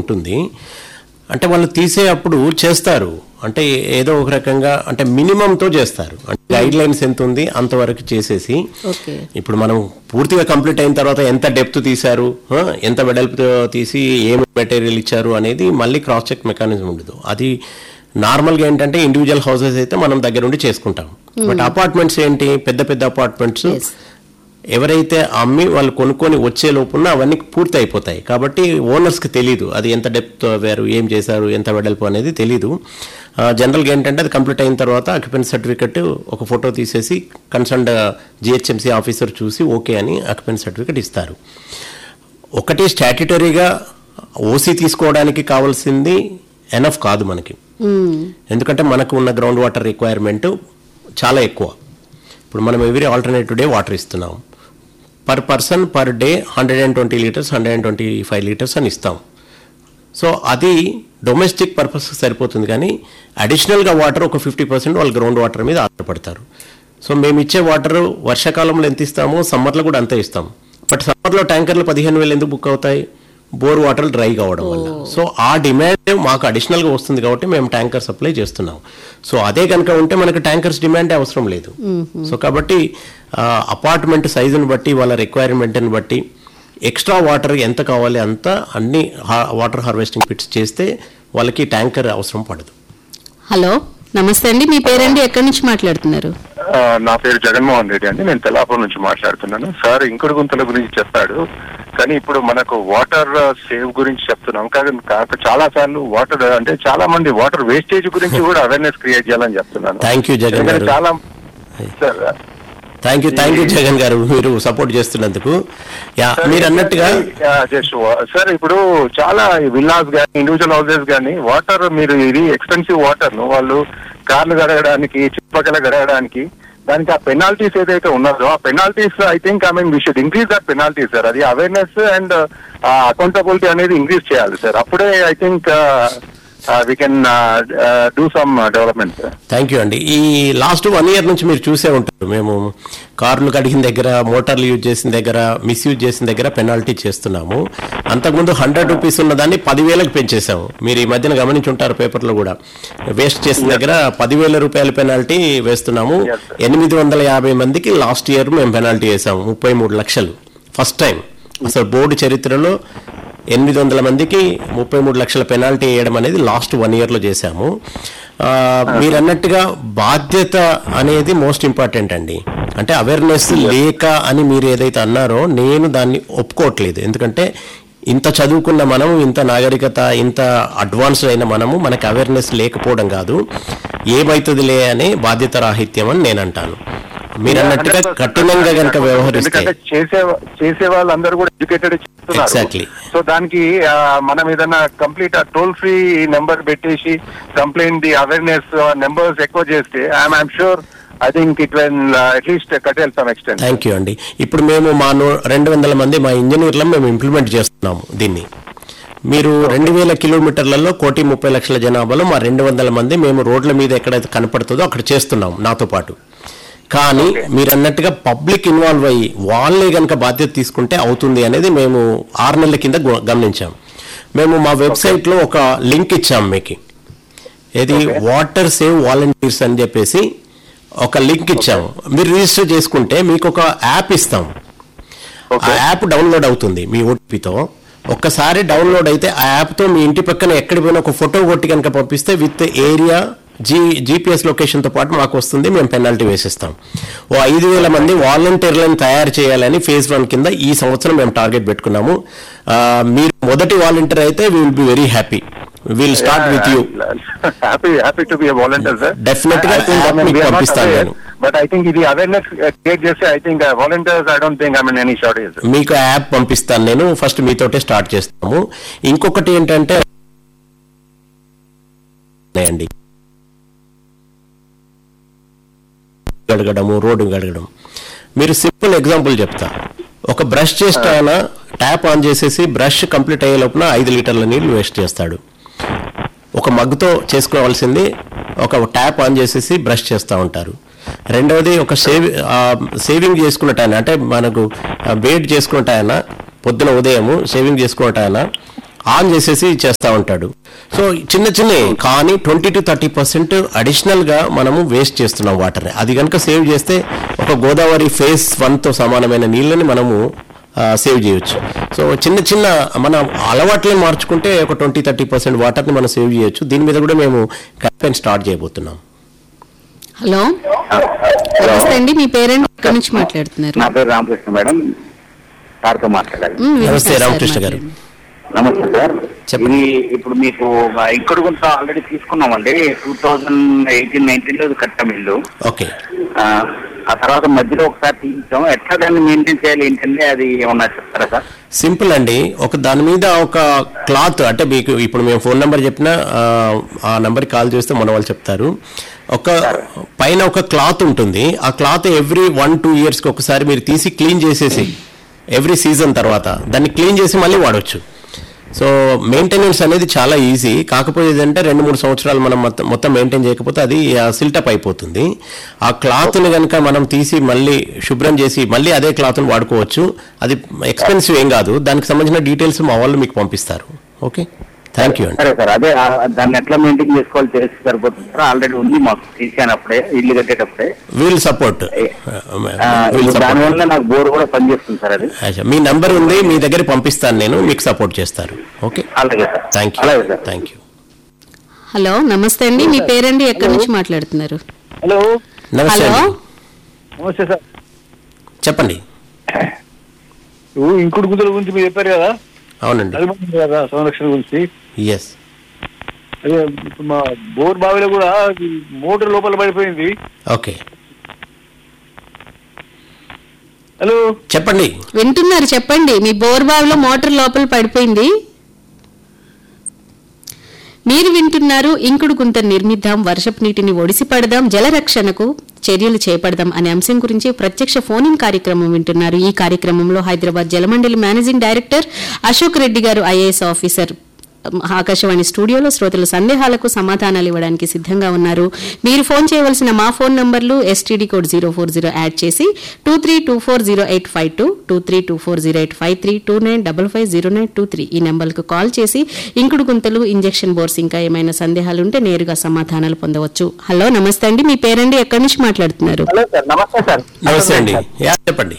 ఉంటుంది అంటే వాళ్ళు తీసే అప్పుడు చేస్తారు అంటే ఏదో ఒక రకంగా అంటే మినిమంతో చేస్తారు అంటే గైడ్ లైన్స్ ఎంత ఉంది అంతవరకు చేసేసి ఓకే ఇప్పుడు మనం పూర్తిగా కంప్లీట్ అయిన తర్వాత ఎంత డెప్త్ తీశారు ఆ, ఎంత వెడల్పుతో తీసి ఏం మెటీరియల్ ఇచ్చారు అనేది మళ్ళీ క్రాస్ చెక్ మెకానిజం ఉండదు అది నార్మల్గా ఏంటంటే ఇండివిజువల్ హౌసెస్ అయితే మనం దగ్గర ఉండి చేసుకుంటాం బట్ అపార్ట్మెంట్స్ ఏంటి పెద్ద పెద్ద అపార్ట్మెంట్స్ Yes. ఎవరైతే అమ్మి వాళ్ళు కొనుక్కొని వచ్చే లోపున అవన్నీ పూర్తి అయిపోతాయి కాబట్టి ఓనర్స్కి తెలీదు అది ఎంత డెప్త్ వేరు ఏం చేశారు ఎంత వెడల్పు అనేది తెలీదు జనరల్గా ఏంటంటే అది కంప్లీట్ అయిన తర్వాత అక్యుపెన్స్ సర్టిఫికెట్ ఒక ఫోటో తీసేసి కన్సర్న్డ్ జిహెచ్ఎంసీ ఆఫీసర్ చూసి ఓకే అని అక్యుపెన్స్ సర్టిఫికెట్ ఇస్తారు ఒకటి స్టాట్యుటరీగా ఓసీ తీసుకోవడానికి కావాల్సింది ఎనఫ్ కాదు మనకి ఎందుకంటే మనకు ఉన్న గ్రౌండ్ వాటర్ రిక్వైర్మెంట్ చాలా ఎక్కువ ఇప్పుడు మనం ఎవ్రీ ఆల్టర్నేటివ్ డే వాటర్ ఇస్తున్నాం per person per day hundred and twenty litres hundred and twenty five litres అని ఇస్తాం సో అది డొమెస్టిక్ పర్పస్ సరిపోతుంది కానీ అడిషనల్గా వాటర్ ఒక ఫిఫ్టీ పర్సెంట్ వాళ్ళు గ్రౌండ్ వాటర్ మీద ఆధారపడతారు సో మేము ఇచ్చే వాటర్ వర్షాకాలంలో ఎంత ఇస్తామో సమ్మర్లో కూడా అంతే ఇస్తాం బట్ సమ్మర్లో ట్యాంకర్లు పదిహేను వేలు ఎందుకు బుక్ అవుతాయి బోర్ వాటర్ డ్రై కావడం వల్ల సో ఆ డిమాండ్ మాకు అడిషనల్గా వస్తుంది కాబట్టి మేము ట్యాంకర్ సప్లై చేస్తున్నాం సో అదే కనుక ఉంటే మనకి ట్యాంకర్స్ డిమాండ్ అవసరం లేదు సో కాబట్టి అపార్ట్మెంట్ సైజుని బట్టి వాళ్ళ రిక్వైర్మెంట్ని బట్టి ఎక్స్ట్రా వాటర్ ఎంత కావాలి అంత అన్ని వాటర్ హార్వెస్టింగ్ పిట్స్ చేస్తే వాళ్ళకి ట్యాంకర్ అవసరం పడదు హలో నమస్తే అండి మీ పేరండి ఎక్కడి నుంచి మాట్లాడుతున్నారు ఆ, నా పేరు జగన్మోహన్ రెడ్డి అండి నేను తెల్లాపూర్ నుంచి మాట్లాడుతున్నాను సార్ ఇంకుడు గుంతల గురించి చెప్పాడు కానీ ఇప్పుడు మనకు వాటర్ సేవ్ గురించి చెప్తున్నాం కానీ కాక చాలా సార్లు వాటర్ అంటే చాలా మంది వాటర్ వేస్టేజ్ గురించి కూడా అవేర్నెస్ క్రియేట్ చేయాలని చెప్తున్నాను Thank you, జగన్ ఎందుకంటే గారు. చాలా sir thank you thank you Jagan garu మీరు సపోర్ట్ చేస్తున్నందుకు యా మీరు అన్నట్టుగా జస్ట్ సార్ ఇప్పుడు చాలా విల్లాస్ కానీ ఇండివిజువల్ హౌసెస్ కానీ వాటర్ మీరు ఇది ఎక్స్పెన్సివ్ వాటర్ ను వాళ్ళు కార్లు గడగడానికి చుట్టుపక్కల గడగడానికి దానికి ఆ పెనాల్టీస్ ఏదైతే ఉన్నదో ఆ penalties I think I mean we should increase that penalty sir అది అవేర్నెస్ అండ్ అకౌంటబిలిటీ అనేది ఇంక్రీజ్ చేయాలి సార్ అప్పుడే I think we can do some development sir thank you అండి ఈ లాస్ట్ వన్ ఇయర్ నుంచి మీరు చూసే ఉంటారు మేము కార్లు కడిగిన దగ్గర మోటార్లు యూజ్ చేసిన దగ్గర మిస్యూజ్ చేసిన దగ్గర పెనాల్టీ చేస్తున్నాము అంతకుముందు హండ్రెడ్ రూపీస్ ఉన్న దాన్ని పదివేలకు పెంచేసాము మీరు ఈ మధ్యన గమనించి ఉంటారు పేపర్లో కూడా వేస్ట్ చేసిన దగ్గర పదివేల రూపాయల పెనాల్టీ వేస్తున్నాము Yes, sir. ఎనిమిది వందల యాభై మందికి లాస్ట్ ఇయర్ మేము పెనాల్టీ వేసాము ముప్పై మూడు లక్షలు ఫస్ట్ టైం అసలు బోర్డు చరిత్రలో ఎనిమిది వందల మందికి ముప్పై మూడు లక్షల పెనాల్టీ వేయడం అనేది లాస్ట్ వన్ ఇయర్లో చేశాము ఆ, మీరు అన్నట్టుగా బాధ్యత అనేది మోస్ట్ ఇంపార్టెంట్ అండి అంటే అవేర్నెస్ లేక అని మీరు ఏదైతే అన్నారో నేను దాన్ని ఒప్పుకోవట్లేదు ఎందుకంటే ఇంత చదువుకున్న మనము ఇంత నాగరికత ఇంత అడ్వాన్స్డ్ అయిన మనము మనకి అవేర్నెస్ లేకపోవడం కాదు ఏమైతుందిలే అనే బాధ్యత రాహిత్యం అని నేను అంటాను మీరు అన్నట్టుగా 100% కఠినంగా కనుక వ్యవహరిస్తే ఎందుకంటే చేసే చేసే వాళ్ళందరూ కూడా ఎడ్యుకేటెడ్ చేస్తున్నారు Exactly. సో దానికి ఆ, మనం ఏదైనా కంప్లీట్ టోల్ ఫ్రీ నెంబర్ పెట్టేసి కంప్లైంట్ ది అవేర్నెస్ నెంబర్స్ ఎక్కువ చేస్తే I'm I'm sure I think it when at least curtail some extent thank you అండి ఇప్పుడు మేము మా నూ- రెండు వందల మంది మా ఇంజనీర్లను మేము ఇంప్లిమెంట్ చేస్తున్నాము దీన్ని మీరు రెండు వేల కిలోమీటర్లలో కోటి ముప్పై లక్షల జనాభాలో మా రెండు వందల మంది మేము రోడ్ల మీద ఎక్కడైతే కనపడుతుందో అక్కడ చేస్తున్నాం నాతో పాటు కానీ మీరు అన్నట్టుగా పబ్లిక్ ఇన్వాల్వ్ అయ్యి వాళ్ళే కనుక బాధ్యత తీసుకుంటే అవుతుంది అనేది మేము ఆరు నెలల కింద గు- గమనించాం మేము మా వెబ్సైట్లో ఒక లింక్ ఇచ్చాం మీకు ఇది వాటర్ సేవ్ వాలంటీర్స్ అని చెప్పేసి ఒక లింక్ ఇచ్చాము మీరు రిజిస్టర్ చేసుకుంటే మీకు ఒక యాప్ ఇస్తాం ఆ యాప్ డౌన్లోడ్ అవుతుంది మీ ఓటీపీతో ఒక్కసారి డౌన్లోడ్ అయితే ఆ యాప్తో మీ ఇంటి పక్కన ఎక్కడి పోయినా ఒక ఫోటో కొట్టి కనుక పంపిస్తే విత్ ఏరియా జీ జీపీఎస్ లొకేషన్తో పాటు మాకు వస్తుంది మేము పెనాల్టీ వేసిస్తాం ఓ ఐదు వేల మంది వాలంటీర్లను తయారు చేయాలని ఫేజ్ వన్ కింద ఈ సంవత్సరం మేము టార్గెట్ పెట్టుకున్నాము ఆ, మీరు మొదటి వాలంటీర్ అయితే will be very happy will start with you happy happy to be volunteer sir Definitely గా app మీకు పంపిస్తాను నేను. బట్ ఐ థింక్ ఇది అవేర్నెస్ క్రియేట్ చేస్తే I think volunteers I don't think I mean any shortage మీకు ఆ app పంపిస్తాను నేను ఫస్ట్ మీతోటే స్టార్ట్ చేస్తాము ఇంకొకటి ఏంటంటే అండి గడగడము రోడ్డు గడగడం మీరు సింపుల్ ఎగ్జాంపుల్ చెప్తా ఒక బ్రష్ చేస్తే ఆయన ట్యాప్ ఆన్ చేసేసి బ్రష్ కంప్లీట్ అయ్యే లోపల ఐదు లీటర్ల నీళ్లు వేస్ట్ చేస్తాడు ఒక మగ్గుతో చేసుకోవాల్సింది ఒక ట్యాప్ ఆన్ చేసేసి బ్రష్ చేస్తూ ఉంటారు రెండవది ఒక సేవ్ ఆ, సేవింగ్ చేసుకున్నట్టు ఆయన అంటే మనకు వెయిట్ చేసుకున్నట్టు ఆయన పొద్దున ఉదయము సేవింగ్ చేసుకున్నట్టు ఆయన ఆన్ చేసేసి చేస్తూ ఉంటాడు సో చిన్న చిన్నవి కానీ ట్వంటీ టు థర్టీ పర్సెంట్ అడిషనల్గా మనము వేస్ట్ చేస్తున్నాం వాటర్ని అది కనుక సేవ్ చేస్తే ఒక గోదావరి ఫేస్ వన్తో సమానమైన నీళ్ళని మనము సేవ్ చేయొచ్చు సో చిన్న చిన్న మన అలవాట్లను మార్చుకుంటే ఒక ట్వంటీ థర్టీ పర్సెంట్ వాటర్ని మనం సేవ్ చేయొచ్చు దీని మీద కూడా మేము క్యాంపెయిన్ స్టార్ట్ చేయబోతున్నాం హలో నమస్తే అండి మీ పేరెంట్ ఎక్కడి నుంచి మాట్లాడుతున్నారు నా పేరు రామకృష్ణ మేడం సార్తో మాట్లాడాలి మ్, వినిపిస్తుంది నమస్తే సార్ రామకృష్ణ గారు మాట్లాడండి. నమస్తే సార్ చెప్పండి. ఇది ఇప్పుడు మీకు ఇక్కడ కొంత ఆల్రెడీ తీసుకున్నామండి టూ థౌజండ్ ఎయిటీన్ నైన్టీన్ లో కట్టాం ఇల్లు ఓకే ఆ, ఆ తర్వాత మధ్యలో ఒకసారి తీయించాం ఎట్లా దాన్ని మెయింటైన్ చేయాలి ఏంటంటే అది ఏమన్నా చెప్తారా సార్ సింపుల్ అండి ఒక దాని మీద ఒక క్లాత్ అంటే మీకు ఇప్పుడు మేము ఫోన్ నెంబర్ చెప్పినా ఆ, ఆ నెంబర్కి కాల్ చేస్తే మన వాళ్ళు చెప్తారు ఒక పైన ఒక క్లాత్ ఉంటుంది ఆ క్లాత్ ఎవ్రీ వన్ టూ ఇయర్స్కి ఒకసారి మీరు తీసి క్లీన్ చేసేసి ఎవ్రీ సీజన్ తర్వాత దాన్ని క్లీన్ చేసి మళ్ళీ వాడవచ్చు సో మెయింటెనెన్స్ అనేది చాలా ఈజీ కాకపోతే ఏంటంటే రెండు మూడు సంవత్సరాలు మనం మొత్తం మొత్తం మెయింటైన్ చేయకపోతే అది సిల్టప్ అయిపోతుంది ఆ క్లాత్ని కనుక మనం తీసి మళ్ళీ శుభ్రం చేసి మళ్ళీ అదే క్లాత్ని వాడుకోవచ్చు అది ఎక్స్పెన్సివ్ ఏం కాదు దానికి సంబంధించిన డీటెయిల్స్ మా వాళ్ళు మీకు పంపిస్తారు ఓకే థ్యాంక్ యూ అండి సరే సార్ అదే ఆ, దాన్ని ఎట్లా మెయింటైన్ చేసుకోవాలి తెలిసి సరిపోతుంది సార్ ఆల్రెడీ ఉంది మాకు తీసాను అప్పుడే ఇల్లు కట్టేటప్పుడే వీల్ సపోర్ట్ ఆ, ఇప్పుడు దానివల్ల నాకు బోర్ కూడా పనిచేస్తుంది సార్ అది మీ నంబర్ ఉంది మీ దగ్గర పంపిస్తాను నేను మీకు సపోర్ట్ చేస్తారు ఓకే అలాగే సార్ థ్యాంక్ యూ అలాగే sir thank you hello namaste అండి మీ పేరండి ఎక్కడి నుంచి మాట్లాడుతున్నారు హలో నమస్తే హలో అండి నమస్తే సార్ చెప్పండి నువ్వు ఇంకుడు గుంతల గురించి మీరు చెప్పారు కదా అవునండి అది బాగుంది కదా సంరక్షణ గురించి ఎస్ అదే ఇప్పుడు మా బోర్ బావిలో కూడా ఈ మోటార్ లోపల పడిపోయింది ఓకే హలో చెప్పండి వింటున్నారు చెప్పండి మీ బోర్ బావిలో మోటార్ లోపల పడిపోయింది మీరు వింటున్నారు ఇంకుడు గుంత నిర్మిద్దాం వర్షపు నీటిని ఒడిసి పడదాం జలరక్షణకు చర్యలు చేపడదాం అనే అంశం గురించి ప్రత్యక్ష ఫోన్ ఇన్ కార్యక్రమం వింటున్నారు ఈ కార్యక్రమంలో Hyderabad Jalamandali managing director Ashok Reddy garu IAS officer Akashvani స్టూడియోలో శ్రోతల సందేహాలకు సమాధానాలు ఇవ్వడానికి సిద్ధంగా ఉన్నారు మీరు ఫోన్ చేయవలసిన మా ఫోన్ నంబర్లు STD code zero four zero add చేసి two three two four zero eight five two two three two four zero eight five three two nine double five zero nine two three ఈ నెంబర్లకు call చేసి ఇంకుడు గుంతలు injection bores ఇంకా ఏమైనా సందేహాలుంటే నేరుగా సమాధానాలు పొందవచ్చు హలో నమస్తే అండి మీ పేరండి ఎక్కడి నుంచి మాట్లాడుతున్నారు హలో సార్ నమస్తే సార్ నమస్తే అండి యా చెప్పండి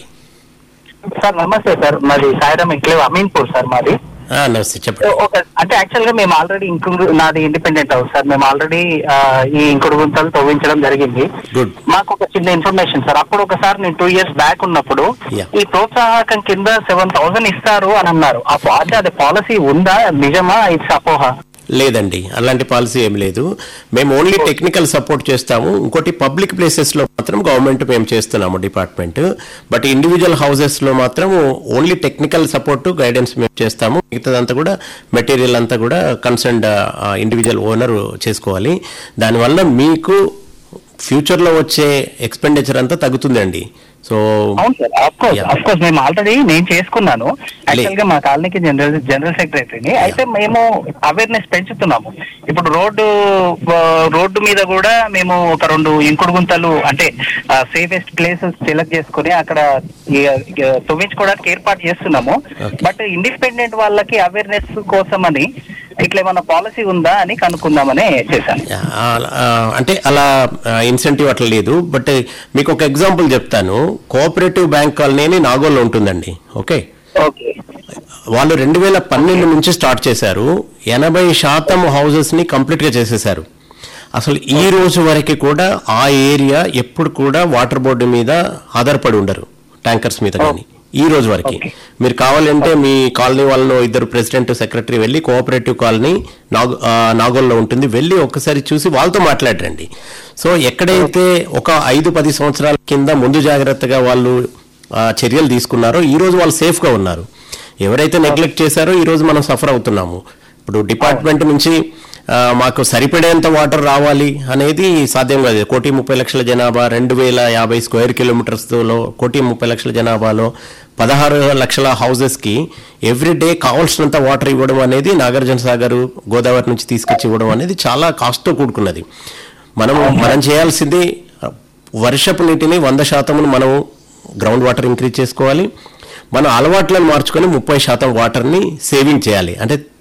సార్ నమస్తే సార్ మాది సాయిరామ్ ఇంక్లేవ్ అమీన్పూర్ సార్ మాది ఆ, నమస్తే చెప్పండి ఒక అంటే యాక్చువల్ గా మేము ఆల్రెడీ ఇంకుడు నాది ఇండిపెండెంట్ హౌస్ సార్ మేము ఆల్రెడీ ఈ ఇంకుడు గుంతలు తవ్వించడం జరిగింది గుడ్ మాకు ఒక చిన్న ఇన్ఫర్మేషన్ సార్ అప్పుడు ఒకసారి నేను టూ ఇయర్స్ బ్యాక్ ఉన్నప్పుడు Yeah. ఈ ప్రోత్సాహకం కింద సెవెన్ థౌసండ్ ఇస్తారు అని అన్నారు ఆ పా- అంటే అది పాలసీ ఉందా నిజమా ఇట్స్ అపోహ లేదండి అలాంటి పాలసీ ఏం లేదు మేము ఓన్లీ టెక్నికల్ సపోర్ట్ చేస్తాము ఇంకోటి పబ్లిక్ ప్లేసెస్ లో మాత్రం గవర్నమెంట్ మేము చేస్తున్నాము డిపార్ట్మెంట్ బట్ ఇండివిజువల్ హౌసెస్ లో మాత్రం ఓన్లీ టెక్నికల్ సపోర్ట్ గైడెన్స్ మేము చేస్తాము మిగతాదంతా కూడా మెటీరియల్ అంతా కూడా కన్సర్న్డ్ ఇండివిజువల్ ఓనర్ చేసుకోవాలి దానివల్ల మీకు ఫ్యూచర్ లో వచ్చే ఎక్స్పెండిచర్ అంతా తగ్గుతుందండి సో అవును sir of course Yeah. Of course మేము ఆల్రెడీ నేను చేసుకున్నాను యాక్చువల్ గా మా కాలనీకి జనరల్ జనరల్ సెక్రటరీని అయితే మేము అవేర్నెస్ పెంచుతున్నాము ఇప్పుడు రోడ్డు ఆ, రోడ్డు మీద కూడా మేము ఒక రెండు ఇంకుడు గుంతలు అంటే సేఫెస్ట్ ప్లేసెస్ సెలెక్ట్ చేసుకుని అక్కడ ఈ, ఈ, తవ్వించుకోవడానికి ఏర్పాటు చేస్తున్నాము Okay. బట్ ఇండిపెండెంట్ వాళ్ళకి అవేర్నెస్ కోసం అని ఇట్లా ఏమైనా పాలసీ ఉందా అని కనుక్కుందామని చేశాను యా, ఆ- ఆ, అంటే అలా ఇన్సెంటివ్ అట్లా లేదు బట్ మీకు ఒక ఎగ్జాంపుల్ చెప్తాను కోఆపరేటివ్ బ్యాంక్ కాలనీ అని నాగోల్లో ఉంటుందండి ఓకే ఓకే వాళ్ళు రెండు వేల పన్నెండు నుంచి స్టార్ట్ చేశారు ఎనభై శాతం హౌసెస్ ని కంప్లీట్ గా చేసేశారు అసలు ఈ రోజు వరకు కూడా ఆ ఏరియా ఎప్పుడు కూడా వాటర్ బోర్డు మీద ఆధారపడి ఉండరు ట్యాంకర్స్ మీద కానీ ఈ రోజు వరకు Okay. మీరు కావాలంటే మీ కాలనీ వాళ్ళను ఇద్దరు ప్రెసిడెంట్ సెక్రటరీ వెళ్ళి కోఆపరేటివ్ కాలనీ నాగ ఆ, నాగోల్లో ఉంటుంది వెళ్ళి ఒక్కసారి చూసి వాళ్ళతో మాట్లాడరండి సో ఎక్కడైతే ఒక ఐదు పది సంవత్సరాల కింద ముందు జాగ్రత్తగా వాళ్ళు ఆ, చర్యలు తీసుకున్నారో ఈ రోజు వాళ్ళు సేఫ్ గా ఉన్నారు ఎవరైతే నెగ్లెక్ట్ చేశారో ఈ రోజు మనం సఫర్ అవుతున్నాము ఇప్పుడు డిపార్ట్మెంట్ నుంచి ఆ, మాకు సరిపడేంత వాటర్ రావాలి అనేది సాధ్యం కాదు కోటి ముప్పై లక్షల జనాభా రెండు వేల యాభై స్క్వేర్ కిలోమీటర్స్ లో కోటి ముప్పై లక్షల జనాభాలో పదహారు లక్షల హౌసెస్ కి ఎవ్రీ డే కావాల్సినంత వాటర్ ఇవ్వడం అనేది నాగార్జున సాగర్ గోదావరి నుంచి తీసుకొచ్చి ఇవ్వడం అనేది చాలా కాస్ట్తో కూడుకున్నది మనం మనం చేయాల్సింది ఆ, వర్షపు నీటిని వంద శాతమును మనం గ్రౌండ్ వాటర్ ఇంక్రీజ్ చేసుకోవాలి మన అలవాట్లను మార్చుకొని ముప్పై శాతం వాటర్ని సేవింగ్ చేయాలి అంటే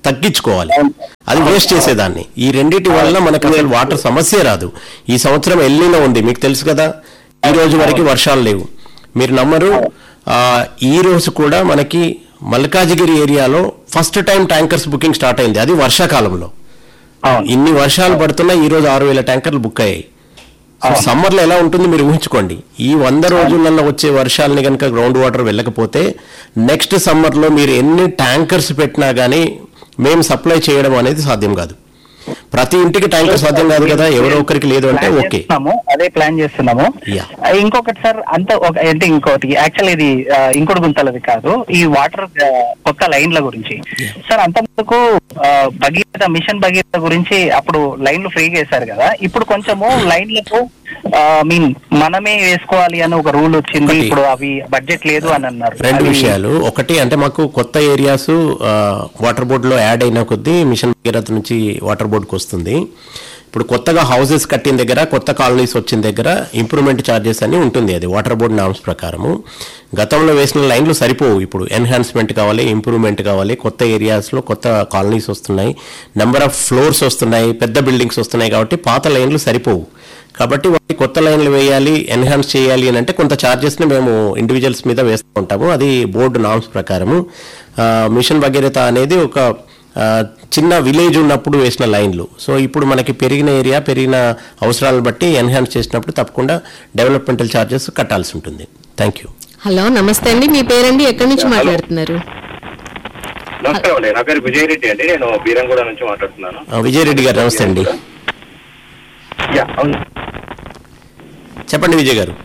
తగ్గించుకోవాలి అది వేస్ట్ చేసేదాన్ని ఈ రెండింటి వలన మనకు అసలు వాటర్ సమస్య రాదు ఈ సంవత్సరం ఎల్లిన ఉంది మీకు తెలుసు కదా ఈ రోజు వరకు వర్షాలు లేవు మీరు నమ్మరు ఆ, ఈ రోజు కూడా మనకి మల్కాజిగిరి ఏరియాలో first time tankers booking start అయింది అది వర్షాకాలంలో అవును ఇన్ని వర్షాలు పడుతున్నా ఈ రోజు ఆరు వేల ట్యాంకర్లు బుక్ అయ్యాయి సో సమ్మర్లో ఎలా ఉంటుంది మీరు ఊహించుకోండి ఈ వంద రోజులలో వచ్చే వర్షాలని కనుక గ్రౌండ్ వాటర్ వెళ్ళకపోతే నెక్స్ట్ సమ్మర్లో మీరు ఎన్ని ట్యాంకర్స్ పెట్టినా కానీ మేము సప్లై చేయడం అనేది సాధ్యం కాదు ప్రతి ఇంటికి ట్యాంకర్ సాధ్యం కాదు కదా ఎవరో ఒకరికి లేదు అంటే ప్లాన్ ఓకే చేస్తున్నాము అదే ప్లాన్ చేస్తున్నాము Yeah. ఆ, ఇంకొకటి సార్ అంత ఒక అంటే ఇంకోటి యాక్చువల్ ఇది ఆ, ఇంకోటి గుంతలది కాదు ఈ వాటర్ ఆ, కొత్త లైన్ల గురించి సార్ అంత ముందుకు ఆ, భగీరథ మిషన్ భగీరథ గురించి అప్పుడు లైన్లు ఫ్రీగా వేశారు కదా ఇప్పుడు కొంచెము లైన్లకు మీన్ మనమే వేసుకోవాలి అని ఒక రూల్ వచ్చింది ఒకటి. ఇప్పుడు అవి బడ్జెట్ లేదు అని అన్నారు రెండు అవి- విషయాలు ఒకటి అంటే మాకు కొత్త ఏరియాస్ వాటర్ బోర్డులో యాడ్ అయిన కొద్దీ మిషన్ భగీరథ నుంచి వాటర్ బోర్డుకి వస్తుంది ఇప్పుడు కొత్తగా హౌసెస్ కట్టిన దగ్గర కొత్త కాలనీస్ వచ్చిన దగ్గర ఇంప్రూవ్మెంట్ ఛార్జెస్ అని ఉంటుంది అది వాటర్ బోర్డు నామ్స్ ప్రకారము గతంలో వేసిన లైన్లు సరిపోవు ఇప్పుడు ఎన్హాన్స్మెంట్ కావాలి ఇంప్రూవ్మెంట్ కావాలి కొత్త ఏరియాస్లో కొత్త కాలనీస్ వస్తున్నాయి నెంబర్ ఆఫ్ ఫ్లోర్స్ వస్తున్నాయి పెద్ద బిల్డింగ్స్ వస్తున్నాయి కాబట్టి పాత లైన్లు సరిపోవు కాబట్టి వాటి కొత్త లైన్లు వేయాలి ఎన్హాన్స్ చేయాలి అని అంటే కొంత ఛార్జెస్ని మేము ఇండివిజువల్స్ మీద వేస్తూ ఉంటాము అది బోర్డు నామ్స్ ప్రకారము ఆ, మిషన్ భగీరథ అనేది ఒక ఆ, చిన్న విలేజ్ ఉన్నప్పుడు వేసిన లైన్లు సో ఇప్పుడు మనకి పెరిగిన ఏరియా పెరిగిన అవసరాలను బట్టి ఎన్హాన్స్ చేసినప్పుడు తప్పకుండా డెవలప్మెంటల్ ఛార్జెస్ కట్టాల్సి ఉంటుంది థ్యాంక్ యూ హలో నమస్తే అండి మీ పేరండి ఎక్కడి నుంచి మాట్లాడుతున్నారు నమస్కారం అండి నా పేరు విజయ్ రెడ్డి అండి నేను బీరంగూడ నుంచి మాట్లాడుతున్నాను విజయ్ రెడ్డి గారు నమస్తే అండి యా అవును చెప్పండి విజయ్ గారు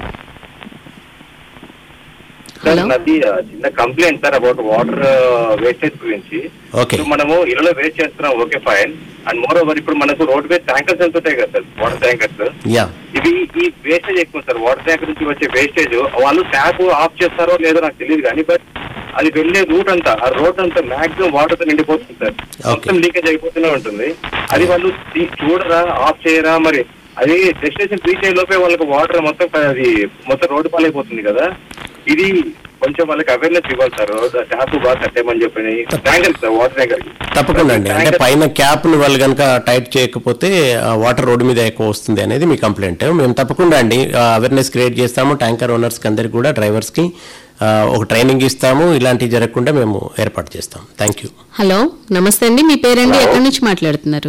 సార్ హలో నాది ఆ, చిన్న complaint sir about water wastage గురించి ఓకే ఇప్పుడు మనము ఇళ్ళలో వేస్ట్ చేస్తున్నాం okay fine and moreover ఇప్పుడు మనకు రోడ్ వేస్ట్ ట్యాంకర్స్ ఎంత ఉంటాయి కదా సార్ వాటర్ ట్యాంకర్స్ యా ఇవి ఈ వేస్టేజ్ ఎక్కువ సార్ వాటర్ ట్యాంకర్ నుంచి వచ్చే వేస్టేజ్ వాళ్ళు ట్యాప్ ఆఫ్ చేస్తారో లేదో నాకు తెలియదు కానీ బట్ అది వెళ్ళే రూట్ అంతా ఆ రోడ్ అంతా మాక్సిమం వాటర్ తో నిండిపోతుంది సార్ మొత్తం లీకేజ్ అయిపోతూనే ఉంటుంది అది వాళ్ళు తీ- చూడరా ఆఫ్ చేయరా మరి అది డెస్టినేషన్ రీచ్ అయ్యే లోపే వాళ్ళకి వాటర్ మొత్తం ప- అది మొత్తం రోడ్డు పాలైపోతుంది కదా ఇది కొంచెం వాళ్ళకి అవేర్నెస్ ఇవ్వాలి సార్ ట్యాప్ బాగా కట్టేయమని చెప్పి ట్యాంకర్ సార్ వాటర్ ట్యాంకర్ తప్పకుండా అండి అంటే పైన క్యాప్ ని వాళ్ళు కనుక టైట్ చేయకపోతే ఆ వాటర్ రోడ్డు మీద ఎక్కువ వస్తుంది అనేది మీ కంప్లైంట్ మేము తప్పకుండా అండి అవేర్నెస్ క్రియేట్ చేస్తాము ట్యాంకర్ ఓనర్స్ కి అందరికి కూడా డ్రైవర్స్ కి ఆ, ఒక ట్రైనింగ్ ఇస్తాము ఇలాంటివి జరగకుండా మేము ఏర్పాటు చేస్తాం థ్యాంక్ యూ హలో నమస్తే అండి మీ పేరండి ఎక్కడి నుంచి మాట్లాడుతున్నారు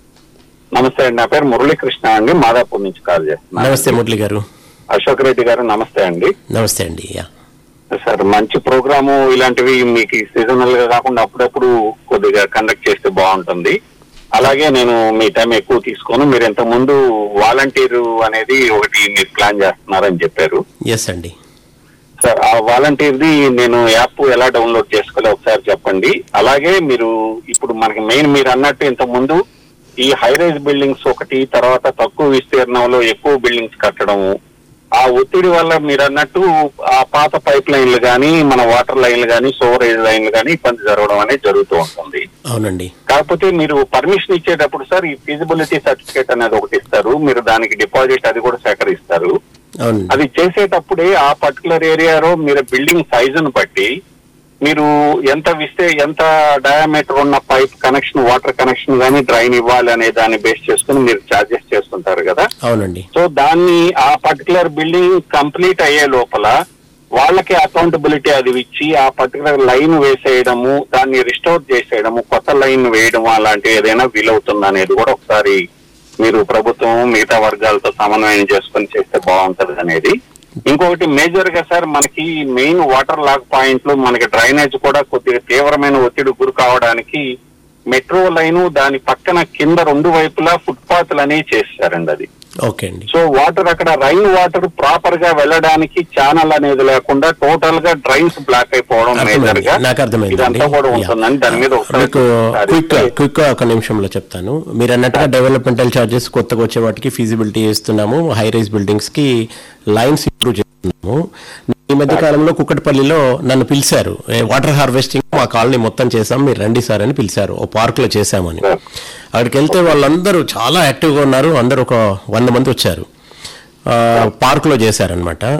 నమస్తే అండి నా పేరు మురళీకృష్ణ అండి మాదాపూర్ నుంచి కాల్ చేస్తున్నాను నమస్తే మురళి గారు అశోక్ రెడ్డి గారు నమస్తే అండి నమస్తే అండి యా సార్ మంచి ప్రోగ్రాము ఇలాంటివి మీకు సీజనల్ గా కాకుండా అప్పుడప్పుడు కొద్దిగా కండక్ట్ చేస్తే బాగుంటుంది అలాగే నేను మీ టైం ఎక్కువ తీసుకోను మీరు ఇంత ముందు వాలంటీర్ అనేది ఒకటి మీరు ప్లాన్ చేస్తున్నారని చెప్పారు ఎస్ అండి సార్ ఆ వాలంటీర్ది నేను యాప్ ఎలా డౌన్లోడ్ చేసుకోవాలో ఒకసారి చెప్పండి అలాగే మీరు ఇప్పుడు మనకి మెయిన్ మీరు అన్నట్టు ఇంత ముందు ఈ హై రైజ్ బిల్డింగ్స్ ఒకటి తర్వాత తక్కువ విస్తీర్ణంలో ఎక్కువ బిల్డింగ్స్ కట్టడము ఆ ఒత్తిడి వల్ల మీరు అన్నట్టు ఆ పాత పైప్ లైన్లు కానీ మన వాటర్ లైన్లు కానీ సోవరేజ్ లైన్లు కానీ ఇబ్బంది జరగడం అనేది జరుగుతూ ఉంటుంది అవునండి కాకపోతే మీరు పర్మిషన్ ఇచ్చేటప్పుడు సార్ ఈ ఫీజిబిలిటీ సర్టిఫికేట్ అనేది ఒకటి ఇస్తారు మీరు దానికి డిపాజిట్ అది కూడా సేకరిస్తారు అవునండి అది చేసేటప్పుడే ఆ పర్టికులర్ ఏరియాలో మీరు బిల్డింగ్ సైజును బట్టి మీరు ఎంత విస్తే ఎంత డయామీటర్ ఉన్న పైప్ కనెక్షన్ వాటర్ కనెక్షన్ కానీ డ్రైన్ ఇవ్వాలి అనే దాన్ని బేస్ చేసుకుని మీరు చార్జెస్ చేస్తుంటారు కదా అవునండి సో దాన్ని ఆ పర్టికులర్ బిల్డింగ్ కంప్లీట్ అయ్యే లోపల వాళ్ళకి అకౌంటబిలిటీ అది ఇచ్చి ఆ పర్టికులర్ లైన్ వేసేయడము దాన్ని రిస్టోర్ చేసేయడము కొత్త లైన్ వేయడము అలాంటివి ఏదైనా వీలవుతుందా అనేది కూడా ఒకసారి మీరు ప్రభుత్వం మిగతా వర్గాలతో సమన్వయం చేసుకొని చేస్తే బాగుంటది అనేది ఇంకొకటి మేజర్ గా సార్ మనకి మెయిన్ వాటర్ లాగ్ పాయింట్లు మనకి డ్రైనేజ్ కూడా కొద్దిగా తీవ్రమైన ఒత్తిడి గురి కావడానికి మెట్రో లైన్ దాని పక్కన కింద రెండు వైపులా ఫుట్పాత్లు అనేవి చేశారండి అది ఓకే అండి సో వాటర్ అక్కడ రైన్ వాటర్ ప్రాపర్ గా వెళ్ళడానికి ఛానల్ అనేది లేకుండా టోటల్ గా డ్రైన్స్ బ్లాక్ అయిపోవడం మేజర్ అర్థమైంది గా నాకు అర్థమైంది ఇదంతా కూడా ఉంటుందని దాని మీద ఒకసారి మీకు క్విక్ సారి- క్విక్ ఒక నిమిషంలో చెప్తాను మీరు అన్నట్టుగా డెవలప్మెంటల్ చార్జెస్ కొత్తగా వచ్చే వాటికి ఫీజిబిలిటీ చేస్తున్నాము హై రైజ్ బిల్డింగ్స్ కి లైన్స్ ఇంప్రూవ్ చేస్తున్నాము ఈ మధ్య కాలంలో కుక్కటపల్లిలో నన్ను పిలిచారు "ఏ, వాటర్ హార్వెస్టింగ్ మా కాలనీ మొత్తం చేసాం మీరు రండి సార్ అని పిలిచారు ఓ పార్క్ లో చేశామని అక్కడికి వెళ్తే వాళ్ళందరూ చాలా యాక్టివ్గా ఉన్నారు అందరూ ఒక వంద మంది వచ్చారు ఆ, పార్కులో చేశారనమాట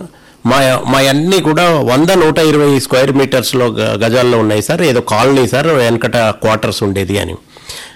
మా మా అన్నీ కూడా వంద నూట ఇరవై స్క్వేర్ మీటర్స్లో గ- గజాల్లో ఉన్నాయి సార్ ఏదో కాలనీ సార్ వెనకట క్వార్టర్స్ ఉండేది అని